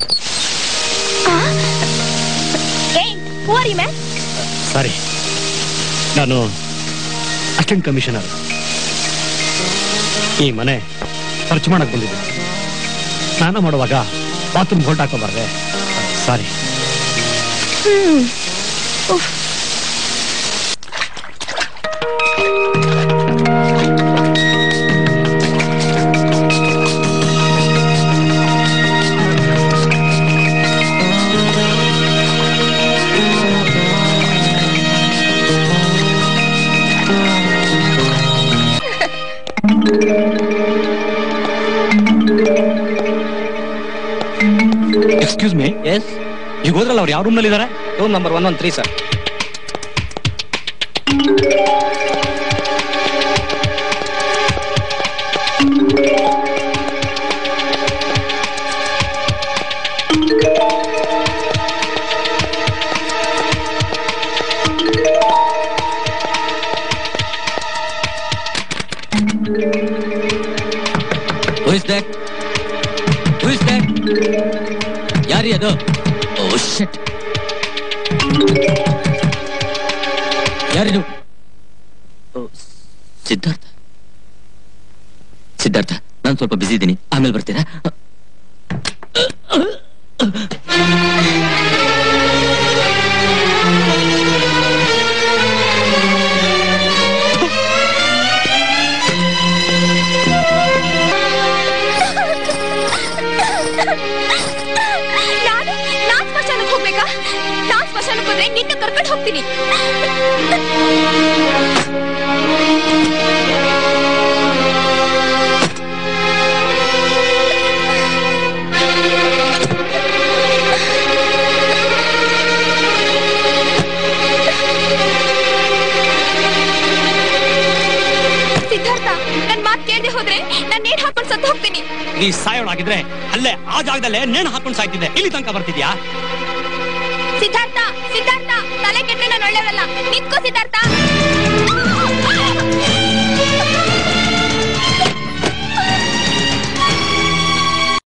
ಏಯ್ who are you man sorry ನಾನು assistant commissioner ಈ ಮನೆ ಖರ್ಚು ಮಾಡಕ್ ಬಂದಿದ್ದೆ ಸ್ನಾನ ಮಾಡುವಾಗ ಬಾತ್ರೂಮ್ ಹೊರಟು ಹಾಕೋಬಾರ್ದೆ ಸಾರಿ ಹ್ಮ್ ಉಫ್. ಎಕ್ಸ್ಕ್ಯೂಸ್ ಮೀ ಎಸ್ ಈಗ ಹೋದ್ರಲ್ಲ ಅವ್ರು ಯಾವ ರೂಮ್ನಲ್ಲಿ ಇದ್ದಾರೆ room number one one three sir Who is that? Who is that? ಯಾರಿ ಅದು ಓ ಶಿಟ್ ಯಾರಿದು ಓ, ಸಿದ್ಧಾರ್ಥ ಸಿದ್ಧಾರ್ಥ ನಾನು ಸ್ವಲ್ಪ ಬಿಸಿ ಇದ್ದೀನಿ ಆಮೇಲೆ ಬರ್ತೀರಾ ನಾನು ನಾನ್ ಸ್ಮಶಾನಕ್ಕೆ ಹೋಗ್ಬೇಕಾ ನಾನ್ ಸ್ಮಶಾನಕ್ಕೆ ಹೋದ್ರೆ ನಿನ್ನ ಕರ್ಕೊಂಡು ಹೋಗ್ತೀನಿ ಸಿದ್ಧಾರ್ಥ ನನ್ ಮಾತ್ ಕೇಳದೆ ಹೋದ್ರೆ ನಾನು ನೇಣ್ ಹಾಕೊಂಡು ಸತ್ತು ಹೋಗ್ತೀನಿ ನೀ ಸಾಯೋಣಾಗಿದ್ರೆ ಅಲ್ಲೇ ಆ ಜಾಗದಲ್ಲೇ ನೇಣು ಹಾಕೊಂಡು ಸಾಯ್ತಿದ್ದೆ ಇಲ್ಲಿ ತನಕ ಬರ್ತಿದ್ಯಾ ಸಿದ್ಧಾರ್ಥ ಸಿದ್ಧಾರ್ಥ ತಲೆ ಕೆಟ್ಟರೆ ನಾನು ಒಳ್ಳೆಯವಲ್ಲ ನಿಂತ್ಕೋ ಸಿದ್ಧಾರ್ಥ